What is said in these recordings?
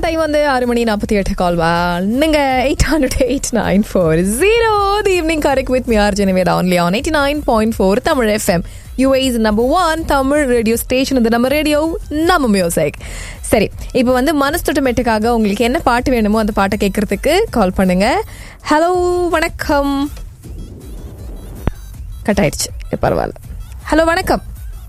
Time வந்து ஆறு மணி நாற்பத்தி எட்டு கால் வாங்க eight hundred eight nine four zero the evening correct with மியார் ஜெனவேதா only on eighty nine point four Tamil FM US number one Tamil radio station இது நம்ம ரேடியோ நம்ம மியூசிக் சரி இப்போ வந்து மனசு தொட்டமேட்டுக்காக உங்களுக்கு என்ன பாட்டு வேணுமோ அந்த பாட்டை கேட்கறதுக்கு கால் பண்ணுங்க ஹலோ வணக்கம் கட் ஆயிடுச்சு பரவாயில்ல ஹலோ வணக்கம்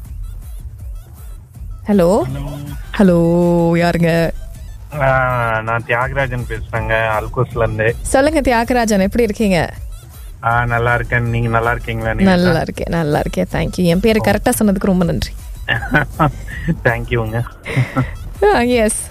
ஹலோ ஹலோ யாருங்க ஆஹ் நான் தியாகராஜன் பேசுறேங்க அல்கோஸ்ல இருந்து சொல்லுங்க தியாகராஜன் எப்படி இருக்கீங்க ஆஹ் நல்லா இருக்கேன் நீங்க நல்லா இருக்கீங்களா நீங்க நல்லா இருக்கேன் நல்லா இருக்கேன் தேங்க்யூ என் பேரை கரெக்டா சொன்னதுக்கு ரொம்ப நன்றி தேங்க்யூங்க எஸ்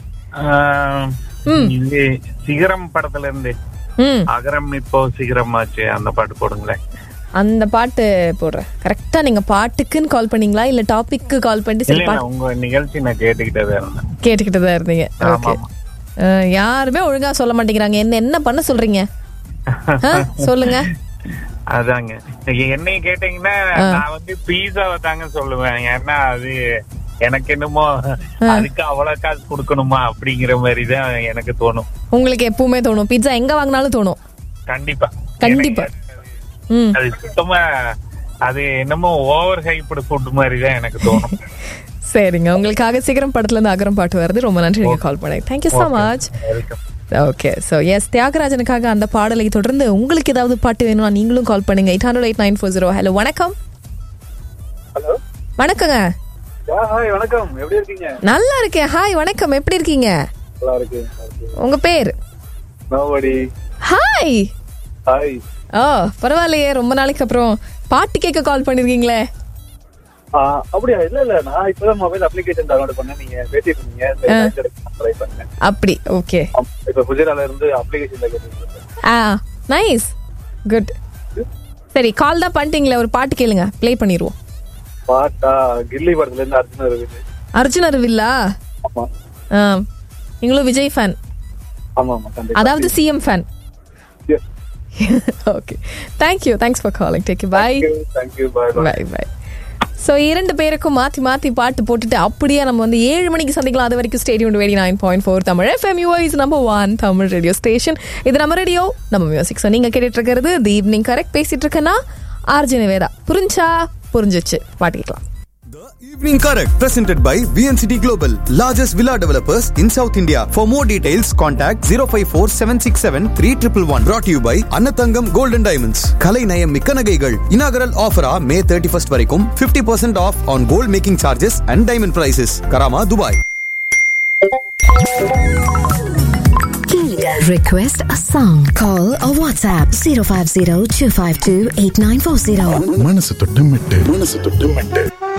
இது சிகரம் படத்துல இருந்து ம் அகரம் இப்போ சிகரம் ஆச்சு அந்த பாட்டு போடுங்களேன் அந்த பாட்டு போடுறேன் கரெக்டா நீங்க பாட்டுக்குன்னு கால் பண்ணீங்களா இல்ல டாபிக்கு கால் பண்ணிட்டு இல்ல சில இல்ல பாட்டு உங்க நிகழ்ச்சி நான் கேட்டுக்கிட்டே தான் இருந்தேன் கேட்டுக்கிட்டு தான் இருந்தீங்க ஆமா, ஓகே ஆமா. யாருமே ஒழுங்கா சொல்ல மாட்டேங்கிறாங்க என்ன என்ன பண்ண சொல்றீங்க ஆ, சொல்லுங்க அதாங்க என்னைய கேட்டீங்கன்னா நான் வந்து பீஸாவை தாங்க சொல்லுவேன் ஏன்னா அது எனக்கு என்னமோ அதுக்கு அவ்வளவு காசு கொடுக்கணுமா அப்படிங்கிற மாதிரி தான் எனக்கு தோணும் உங்களுக்கு எப்பவுமே தோணும் பிட்சா எங்க வாங்கினாலும் தோணும் கண்டிப்பா கண்டிப்பா. எனக்கு ம் அது சுத்தமா அது என்னமோ ஓவர் ஹைப்டு ஃபுட் மாதிரி தான் எனக்கு தோணும் சரிங்க உங்களுக்காக சீக்கிரம் படத்துல இருந்து அகரம் பாட்டு வருது ரொம்ப நன்றி நீங்க கால் பண்ணி thank you so much welcome okay so S தியாகராஜனுக்காக அந்த பாடலை தொடர்ந்து உங்களுக்கு ஏதாவது பாட்டு வேணும்னா நீங்களும் கால் பண்ணுங்க eight hundred eight nine four zero hello வணக்கம் ஹலோ வணக்கங்க ஹாய் வணக்கம் எப்படி இருக்கீங்க நல்லா இருக்கேன் ஹாய் வணக்கம் எப்படி இருக்கீங்க நல்லா இருக்கு உங்க பேர் நோபடி ஹாய் ஹாய் ஓ பரவாயில்லையே ரொம்ப நாளைக்கு அப்புறம் பாட்டு கேட்க கால் பண்ணிருக்கீங்களே அப்படியா இல்ல இல்ல நான் இப்பதான் மொபைல் அப்ளிகேஷன் டவுன்லோட் பண்ணேன் நீங்க பேசிட்டு இருந்தீங்க ட்ரை பண்ணேன் அப்படி ஓகே ஆமா, இப்ப குஜரால இருந்து அப்ளிகேஷன்ல கேட்டு ஆ நைஸ் குட் சரி கால் தான் பண்ணிட்டீங்களே ஒரு பாட்டு கேளுங்க ப்ளே பண்ணிடுவோம் பாட்டா கில்லி படத்துல இருந்து அர்ஜுனா இருக்குது அர்ஜுன் அருவில்லா ஆமா ஆ நீங்களும் விஜய் ஃபேன் ஆமா ஆமா கண்டிப்பா அதாவது CM fan Yes. Okay thank you thanks for calling take you bye Thank you bye bye bye so இரண்டு பேருக்கும் மாற்றி மாற்றி பாட்டு போட்டுட்டு அப்படியே நம்ம வந்து ஏழு மணிக்கு சந்திக்கலாம் அது வரைக்கும் ஸ்டேடியம் வெடி nine point four Tamil FM US number one Tamil radio station இது நம்ம ரேடியோ நம்ம மியூசிக் ஸோ நீங்கள் கேட்டுட்டு இருக்கிறது தி ஈவினிங் கரெக்ட் பேசிட்டு இருக்கேன்னா ஆர்ஜி நிவேதா புரிஞ்சா புரிஞ்சிச்சு பாட்டு கேட்கலாம் The Evening Correct, presented by VNCT Global, largest villa developers in South India. For more details, contact 054 767 3111. Brought to you by Annathangam Golden Diamonds. Kalai Nayam Mikka Nagaigal. Inaugural offer ah May 31st வரைக்கும் 50% off on gold making charges and diamond prices. Karama, Dubai. Request a song. Call or WhatsApp 050 252 8940. மனசு தொட்டு மெட்டு மனசு தொட்டு மெட்டு